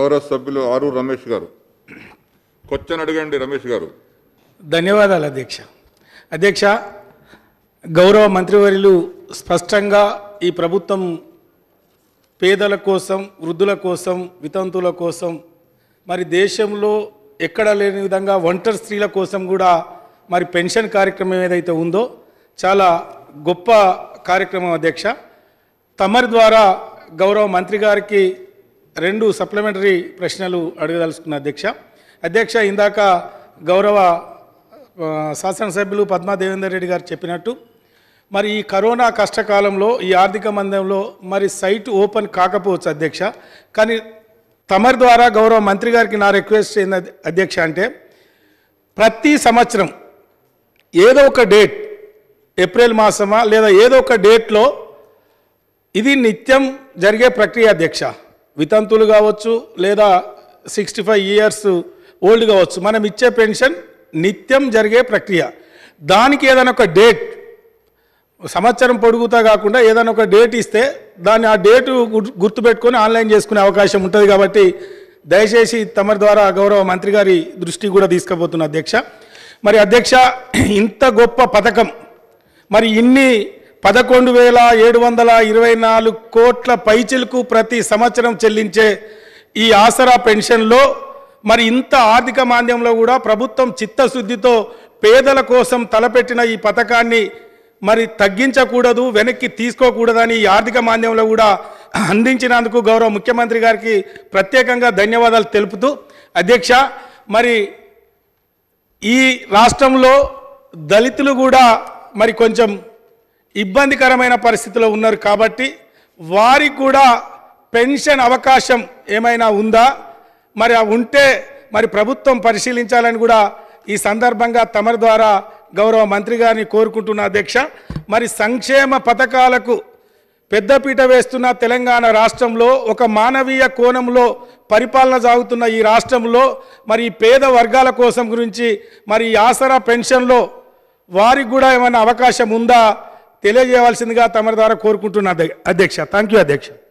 గౌరవ సభ్యులు ఆరు రమేష్ గారు క్వశ్చన్ అడగండి రమేష్ గారు ధన్యవాదాలు అధ్యక్ష అధ్యక్ష గౌరవ మంత్రివర్యులు స్పష్టంగా ఈ ప్రభుత్వం పేదల కోసం వృద్ధుల కోసం వితంతువుల కోసం మరి దేశంలో ఎక్కడ లేని విధంగా ఒంటరి స్త్రీల కోసం కూడా మరి పెన్షన్ కార్యక్రమం ఏదైతే ఉందో చాలా గొప్ప కార్యక్రమం అధ్యక్ష తమరి ద్వారా గౌరవ మంత్రి గారికి రెండు సప్లిమెంటరీ ప్రశ్నలు అడగదలుచుకున్న అధ్యక్ష అధ్యక్ష ఇందాక గౌరవ ఆ, శాసనసభ్యులు పద్మా దేవేందర్ రెడ్డి గారు చెప్పినట్టు మరి ఈ కరోనా కష్టకాలంలో ఈ ఆర్థిక మందంలో మరి సైట్ ఓపెన్ కాకపోవచ్చు అధ్యక్ష కానీ తమరి ద్వారా గౌరవ మంత్రి గారికి నా రిక్వెస్ట్ ఏంది అధ్య- అధ్యక్ష అంటే ప్రతి సంవత్సరం ఏదో ఒక డేట్ ఏప్రిల్ మాసమా లేదా ఏదో ఒక డేట్లో ఇది నిత్యం జరిగే ప్రక్రియ అధ్యక్ష వితంతులు కావచ్చు లేదా సిక్స్టీ ఫైవ్ ఇయర్స్ ఓల్డ్ కావచ్చు మనం ఇచ్చే పెన్షన్ నిత్యం జరిగే ప్రక్రియ దానికి ఏదైనా ఒక డేట్ సంవత్సరం పొడుగుతా కాకుండా ఏదైనా ఒక డేట్ ఇస్తే దాన్ని ఆ డేటు గుర్- గుర్తుపెట్టుకొని ఆన్లైన్ చేసుకునే అవకాశం ఉంటుంది కాబట్టి దయచేసి తమరి ద్వారా గౌరవ మంత్రి గారి దృష్టికి కూడా తీసుకుపోతున్న అధ్యక్ష మరి అధ్యక్ష ఇంత గొప్ప పథకం మరి ఇన్ని పదకొండు వేల ఏడు వందల ఇరవై నాలుగు కోట్ల పైచిలకు ప్రతి సంవత్సరం చెల్లించే ఈ ఆసరా పెన్షన్లో మరి ఇంత ఆర్థిక మాంద్యంలో కూడా ప్రభుత్వం చిత్తశుద్ధితో పేదల కోసం తలపెట్టిన ఈ పథకాన్ని మరి తగ్గించకూడదు వెనక్కి తీసుకోకూడదని ఈ ఆర్థిక మాంద్యంలో కూడా అందించినందుకు గౌరవ ముఖ్యమంత్రి గారికి ప్రత్యేకంగా ధన్యవాదాలు తెలుపుతూ అధ్యక్ష మరి ఈ రాష్ట్రంలో దళితులు కూడా మరి కొంచెం ఇబ్బందికరమైన పరిస్థితిలో ఉన్నారు కాబట్టి వారికి కూడా పెన్షన్ అవకాశం ఏమైనా ఉందా మరి ఆ ఉంటే మరి ప్రభుత్వం పరిశీలించాలని కూడా ఈ సందర్భంగా తమరి ద్వారా గౌరవ మంత్రి గారిని కోరుకుంటున్న అధ్యక్ష మరి సంక్షేమ పథకాలకు పెద్దపీట వేస్తున్న తెలంగాణ రాష్ట్రంలో ఒక మానవీయ కోణంలో పరిపాలన సాగుతున్న ఈ రాష్ట్రంలో మరి ఈ పేద వర్గాల కోసం గురించి మరి ఈ ఆసరా పెన్షన్లో వారికి కూడా ఏమైనా అవకాశం ఉందా తెలియజేయవలసిందిగా తమ ద్వారా కోరుకుంటున్న అధ్య- అధ్యక్ష థ్యాంక్ యూ అధ్యక్ష